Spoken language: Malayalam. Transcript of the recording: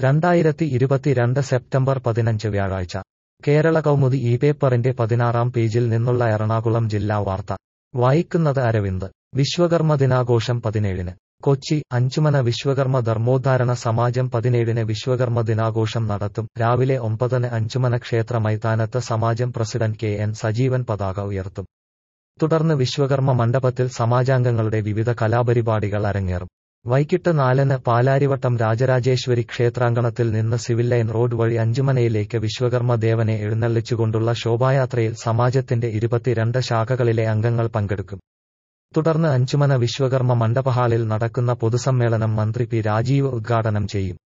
രണ്ടായിരത്തി ഇരുപത്തിരണ്ട് സെപ്റ്റംബർ പതിനഞ്ച് വ്യാഴാഴ്ച കേരള കൗമുദി ഈ പേപ്പറിന്റെ പതിനാറാം പേജിൽ നിന്നുള്ള എറണാകുളം ജില്ലാ വാർത്ത വായിക്കുന്നത് അരവിന്ദ് വിശ്വകർമ്മ ദിനാഘോഷം പതിനേഴിന് കൊച്ചി അഞ്ചുമന വിശ്വകർമ്മ ധർമ്മോദ്ധാരണ സമാജം പതിനേഴിന് വിശ്വകർമ്മ ദിനാഘോഷം നടത്തും രാവിലെ ഒമ്പതിന് അഞ്ചുമന ക്ഷേത്ര മൈതാനത്ത് സമാജം പ്രസിഡന്റ് കെ എൻ സജീവൻ പതാക ഉയർത്തും തുടർന്ന് വിശ്വകർമ്മ മണ്ഡപത്തിൽ സമാജാംഗങ്ങളുടെ വിവിധ കലാപരിപാടികൾ അരങ്ങേറും വൈകിട്ട് നാലിന് പാലാരിവട്ടം രാജരാജേശ്വരി ക്ഷേത്രാങ്കണത്തിൽ നിന്ന് സിവിൽ ലൈൻ റോഡ് വഴി അഞ്ചുമനയിലേക്ക് വിശ്വകർമ്മ ദേവനെ എഴുന്നള്ളിച്ചുകൊണ്ടുള്ള ശോഭായാത്രയിൽ സമാജത്തിന്റെ ഇരുപത്തിരണ്ട് ശാഖകളിലെ അംഗങ്ങൾ പങ്കെടുക്കും തുടർന്ന് അഞ്ചുമന വിശ്വകർമ്മ മണ്ഡപഹാളിൽ നടക്കുന്ന പൊതുസമ്മേളനം മന്ത്രി പി രാജീവ് ഉദ്ഘാടനം ചെയ്യും